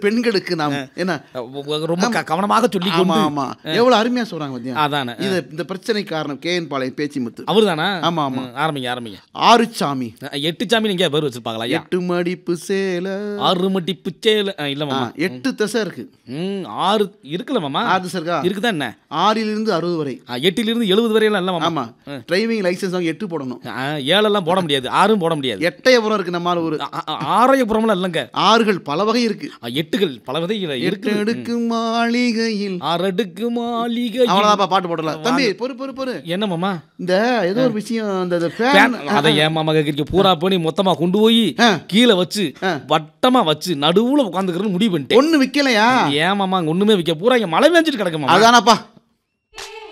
பெண்களுக்கு நாம் என்ன ரொம்ப க- கவனமாக சொல்லி ஆமா கொண்டு ஆமா எவ்வளவு அருமையா சொல்றாங்க பாத்தியா அதானே இது இந்த பிரச்சனை காரணம் கே என் பாளையம் பேச்சிமுத்து அவர் தானா ஆமா, ஆமா. ஆரம்பிங்க ஆரம்பிங்க ஆறுச்சாமி எட்டு சாமி நீங்க பேர் வச்சிருப்பாங்களா ஐயா எட்டு மடிப்பு சேல ஆறு மட்டி பிச்சையில ஆ, இல்ல ஆ, மாமா எட்டு திசை இருக்கு ம் ஆறு இருக்குல்ல மாமா ஆறு திசை இருக்கா இருக்குதா என்ன ஆறிலிருந்து அறுபது வரை ஆ, எட்டிலிருந்து எழுபது வரையெல்லாம் இல்ல மாமா ஆமா டிரைவிங் லைசன்ஸ் அவங்க எட்டு போடணும் ஆ, ஏழெல்லாம் போட முடியாது ஆறும் போட முடியாது எட்டயபுரம் இருக்கு நம்ம ஊரு ஆ, ஆ, ஆராயபுரம்லாம் இல்லைங்க ஆறுகள் பல வகை இருக்கு ஆ, எட்டுகள் பல விதைகள் எட்டு இருக்கு அடுக்கு மாளிகையில் ஆறடுக்கு மாளிகை அவ்வளவுதான்ப்பா பாட்டு போடலாம் தம்பி பொறு பொறு பொறு என்ன மாமா இந்த ஏதோ ஒரு விஷயம் இந்த இந்த பேன் ஃபேன் அதை ஏன் மாமா கேட்குறீங்க பூரா பண்ணி மொத்தமா கொண்டு போய் ஆ. கீழே வச்சு வட்டமா வச்சு நடுவுல உட்காந்துக்கிறேன்னு முடிவு பண்ணிட்டேன் ஒண்ணு விக்கலையா ஏன் மாமா அங்க ஒண்ணுமே வைக்க பூரா இங்க மழை பெஞ்சிட்டு கிடக்கு மாமா அதானப்பா